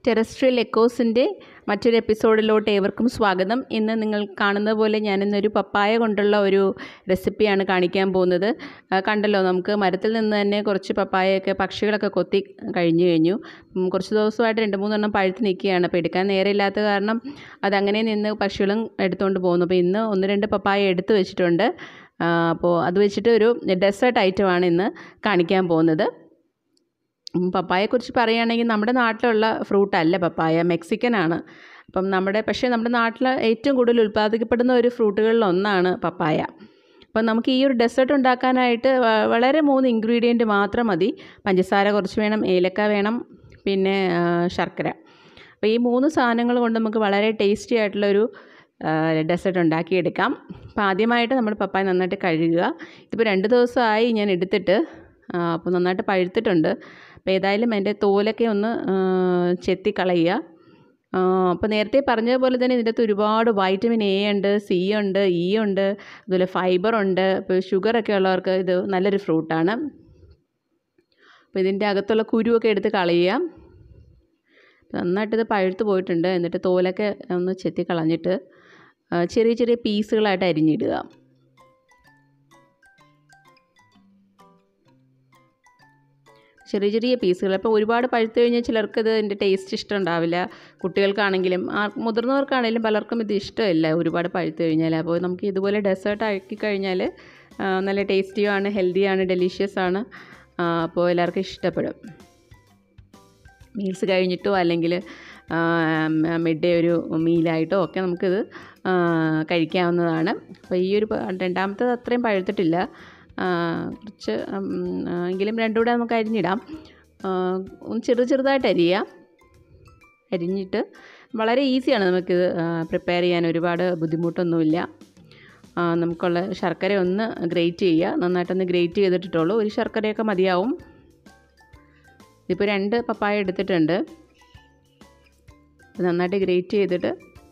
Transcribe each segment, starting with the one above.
Terrestrial എക്കോസിൻ്റെ മറ്റൊരു എപ്പിസോഡിലോട്ട് ഏവർക്കും സ്വാഗതം ഇന്ന് നിങ്ങൾ കാണുന്നത് പോലെ ഞാനിന്നൊരു പപ്പായ കൊണ്ടുള്ള ഒരു റെസിപ്പിയാണ് കാണിക്കാൻ പോകുന്നത് ആ, കണ്ടല്ലോ നമുക്ക് മരത്തിൽ നിന്ന് തന്നെ കുറച്ച് പപ്പായയൊക്കെ പക്ഷികളൊക്കെ കൊത്തി കഴിഞ്ഞു കഴിഞ്ഞു ഉം, കുറച്ച് ദിവസമായിട്ട് രണ്ട് മൂന്നെണ്ണം പഴുത്ത് നിൽക്കുകയാണ് അപ്പോൾ എടുക്കാൻ നേരമില്ലാത്ത കാരണം അതങ്ങനെ നിന്ന് പക്ഷികളും എടുത്തുകൊണ്ട് പോകുന്നു അപ്പോൾ ഇന്ന് ഒന്ന് രണ്ട് പപ്പായ എടുത്ത് വെച്ചിട്ടുണ്ട് ആ, അപ്പോൾ അത് വെച്ചിട്ട് ഒരു ഡെസേർട്ട് ഐറ്റമാണ് ഇന്ന് കാണിക്കാൻ പോകുന്നത് ഉം, പപ്പായയെക്കുറിച്ച് പറയുകയാണെങ്കിൽ നമ്മുടെ നാട്ടിലുള്ള ഫ്രൂട്ട് അല്ല പപ്പായ മെക്സിക്കൻ ആണ് അപ്പം നമ്മുടെ പക്ഷേ നമ്മുടെ നാട്ടിൽ ഏറ്റവും കൂടുതൽ ഉൽപ്പാദിക്കപ്പെടുന്ന ഒരു ഫ്രൂട്ടുകളിൽ ഒന്നാണ് പപ്പായ അപ്പം നമുക്ക് ഈ ഒരു ഡെസേർട്ട് ഉണ്ടാക്കാനായിട്ട് വ- വളരെ മൂന്ന് ഇൻഗ്രീഡിയൻറ്റ് മാത്രം മതി പഞ്ചസാര കുറച്ച് വേണം ഏലക്ക വേണം പിന്നെ ആ, ശർക്കര അപ്പോൾ ഈ മൂന്ന് സാധനങ്ങൾ കൊണ്ട് നമുക്ക് വളരെ ടേസ്റ്റി ആയിട്ടുള്ളൊരു ഡെസേർട്ട് ഉണ്ടാക്കിയെടുക്കാം അപ്പോൾ ആദ്യമായിട്ട് നമ്മൾ പപ്പായ നന്നായിട്ട് കഴുകുക ഇതിപ്പോൾ രണ്ട് ദിവസമായി ഞാൻ എടുത്തിട്ട് ആ, അപ്പോൾ നന്നായിട്ട് പഴുത്തിട്ടുണ്ട് അപ്പോൾ ഏതായാലും എൻ്റെ തോലൊക്കെ ഒന്ന് ആ, ചെത്തി കളയുക ആ, അപ്പോൾ നേരത്തെ പറഞ്ഞതുപോലെ തന്നെ ഇതിൻ്റെ അകത്ത് ഒരുപാട് വൈറ്റമിൻ എ ഉണ്ട് സി ഉണ്ട് ഇ ഉണ്ട് അതുപോലെ ഫൈബർ ഉണ്ട് ഇപ്പോൾ ഷുഗറൊക്കെ ഉള്ളവർക്ക് ഇത് നല്ലൊരു ഫ്രൂട്ടാണ് അപ്പോൾ ഇതിൻ്റെ അകത്തുള്ള കുരുവൊക്കെ എടുത്ത് കളയുക നന്നായിട്ടിത് പഴുത്ത് പോയിട്ടുണ്ട് എന്നിട്ട് തോലൊക്കെ ഒന്ന് ചെത്തി കളഞ്ഞിട്ട് ആ, ചെറിയ ചെറിയ പീസുകളായിട്ട് അരിഞ്ഞിടുക ചെറിയ ചെറിയ പീസുകൾ അപ്പോൾ ഒരുപാട് പഴുത്ത് കഴിഞ്ഞാൽ ചിലർക്ക് ഇത് ഇതിൻ്റെ ടേസ്റ്റ് ഇഷ്ടം ഉണ്ടാവില്ല കുട്ടികൾക്കാണെങ്കിലും ആ മുതിർന്നവർക്കാണെങ്കിലും പലർക്കും ഇത് ഇഷ്ടമില്ല ഒരുപാട് പഴുത്ത് കഴിഞ്ഞാൽ അപ്പോൾ നമുക്ക് ഇതുപോലെ ഡെസേർട്ട് ആക്കി കഴിഞ്ഞാൽ ആ, നല്ല ടേസ്റ്റിയുമാണ് ഹെൽത്തിയാണ് ഡെലീഷ്യസ് ആണ് ആ, അപ്പോൾ എല്ലാവർക്കും ഇഷ്ടപ്പെടും മീൽസ് കഴിഞ്ഞിട്ടോ അല്ലെങ്കിൽ മിഡ് ഡേ ഒരു മീലായിട്ടോ ഒക്കെ നമുക്കിത് ആ, കഴിക്കാവുന്നതാണ് അപ്പോൾ ഈ ഒരു പ- രണ്ടാമത്തത് അത്രയും പഴുത്തിട്ടില്ല ആ, കുറച്ച് ഉം, ആ, എങ്കിലും രണ്ടും കൂടെ നമുക്ക് അരിഞ്ഞിടാം ആ, ഒന്ന് ചെറു ചെറുതായിട്ട് അരിയുക അരിഞ്ഞിട്ട് വളരെ ഈസിയാണ് നമുക്കിത് പ്രിപ്പയർ ചെയ്യാൻ ഒരുപാട് ബുദ്ധിമുട്ടൊന്നുമില്ല ആ, നമുക്കുള്ള ശർക്കര ഒന്ന് ഗ്രേറ്റ് ചെയ്യുക നന്നായിട്ടൊന്ന് ഗ്രേറ്റ് ചെയ്തിട്ടിട്ടുള്ളൂ ഒരു ശർക്കരയൊക്കെ മതിയാവും ഇതിപ്പോൾ രണ്ട് പപ്പായ എടുത്തിട്ടുണ്ട് ഇത് നന്നായിട്ട് ഗ്രേറ്റ് ചെയ്തിട്ട്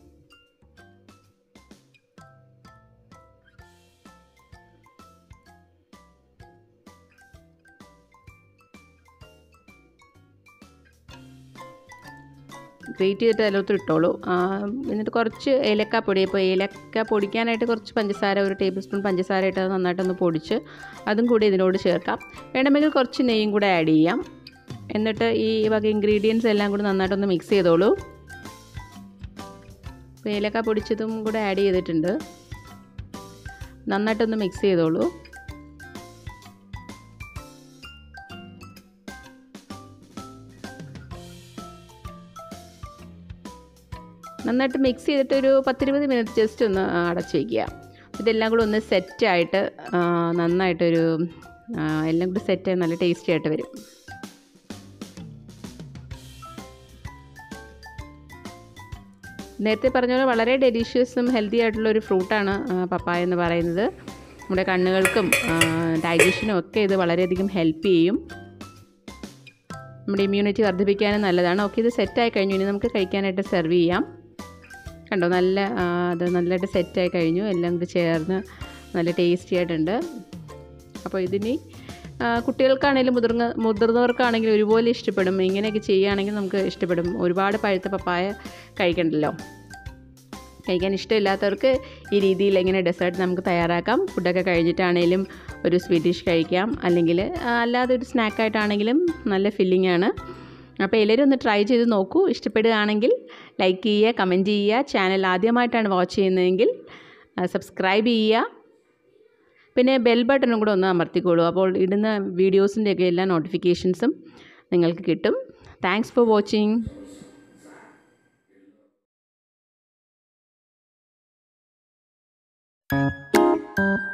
ഗ്രേറ്റ് ചെയ്തിട്ട് അതിലോട്ട് ഇട്ടോളൂ ആ, എന്നിട്ട് കുറച്ച് ഏലക്കാപ്പൊടി ഇപ്പോൾ ഏലക്ക പൊടിക്കാനായിട്ട് കുറച്ച് പഞ്ചസാര ഒരു ടേബിൾ സ്പൂൺ പഞ്ചസാര ഇട്ട് അത് നന്നായിട്ടൊന്ന് പൊടിച്ച് അതും കൂടി ഇതിനോട് ചേർക്കാം വേണമെങ്കിൽ കുറച്ച് നെയ്യും കൂടെ ആഡ് ചെയ്യാം എന്നിട്ട് ഈ വക ഇൻഗ്രീഡിയൻസ് എല്ലാം കൂടി നന്നായിട്ടൊന്ന് മിക്സ് ചെയ്തോളൂ ഇപ്പോൾ ഏലക്ക പൊടിച്ചതും കൂടെ ആഡ് ചെയ്തിട്ടുണ്ട് നന്നായിട്ടൊന്ന് മിക്സ് ചെയ്തോളൂ നന്നായിട്ട് മിക്സ് ചെയ്തിട്ട് ഒരു പത്തിരുപത് മിനിറ്റ് ജസ്റ്റ് ഒന്ന് അടച്ച് വയ്ക്കുക ഇതെല്ലാം കൂടെ ഒന്ന് സെറ്റായിട്ട് നന്നായിട്ടൊരു ആ, എല്ലാം കൂടി സെറ്റായി നല്ല ടേസ്റ്റി ആയിട്ട് വരും നേരത്തെ പറഞ്ഞ പോലെ വളരെ ഡെലീഷ്യസും ഹെൽത്തി ആയിട്ടുള്ള ഒരു ഫ്രൂട്ടാണ് പപ്പായ എന്ന് പറയുന്നത് നമ്മുടെ കണ്ണുകൾക്കും ഡൈജഷനും ഒക്കെ ഇത് വളരെയധികം ഹെൽപ്പ് ചെയ്യും നമ്മുടെ ഇമ്മ്യൂണിറ്റി വർദ്ധിപ്പിക്കാനും നല്ലതാണ് ഓക്കെ ഇത് സെറ്റായി കഴിഞ്ഞു ഇനി നമുക്ക് കഴിക്കാനായിട്ട് സെർവ് ചെയ്യാം കണ്ടോ നല്ല ആ, അത് നല്ലതായിട്ട് സെറ്റായി കഴിഞ്ഞു എല്ലാം കൂടി ചേർന്ന് നല്ല ടേസ്റ്റി ആയിട്ടുണ്ട് അപ്പോൾ ഇതിനി ആ, കുട്ടികൾക്കാണെങ്കിലും മുതിർന്ന മുതിർന്നവർക്കാണെങ്കിലും ഒരുപോലെ ഇഷ്ടപ്പെടും ഇങ്ങനെയൊക്കെ ചെയ്യുകയാണെങ്കിൽ നമുക്ക് ഇഷ്ടപ്പെടും ഒരുപാട് പഴുത്ത പപ്പായ കഴിക്കണ്ടല്ലോ കഴിക്കാൻ ഇഷ്ടമില്ലാത്തവർക്ക് ഈ രീതിയിൽ എങ്ങനെ ഡെസേർട്ട് നമുക്ക് തയ്യാറാക്കാം ഫുഡൊക്കെ കഴിഞ്ഞിട്ടാണെങ്കിലും ഒരു സ്വീറ്റ് ഡിഷ് കഴിക്കാം അല്ലെങ്കിൽ ആ, അല്ലാതെ ഒരു സ്നാക്കായിട്ടാണെങ്കിലും നല്ല ഫില്ലിംഗ് ആണ് അപ്പോൾ എല്ലാവരും ഒന്ന് ട്രൈ ചെയ്ത് നോക്കൂ ഇഷ്ടപ്പെടുകയാണെങ്കിൽ ലൈക്ക് ചെയ്യുക കമൻറ്റ് ചെയ്യുക ചാനൽ ആദ്യമായിട്ടാണ് വാച്ച് ചെയ്യുന്നതെങ്കിൽ സബ്സ്ക്രൈബ് ചെയ്യുക പിന്നെ ബെൽ ബട്ടണും കൂടെ ഒന്ന് അമർത്തിക്കോളൂ അപ്പോൾ ഇടുന്ന വീഡിയോസിൻ്റെയൊക്കെ എല്ലാ നോട്ടിഫിക്കേഷൻസും നിങ്ങൾക്ക് കിട്ടും thanks for watching Thank you.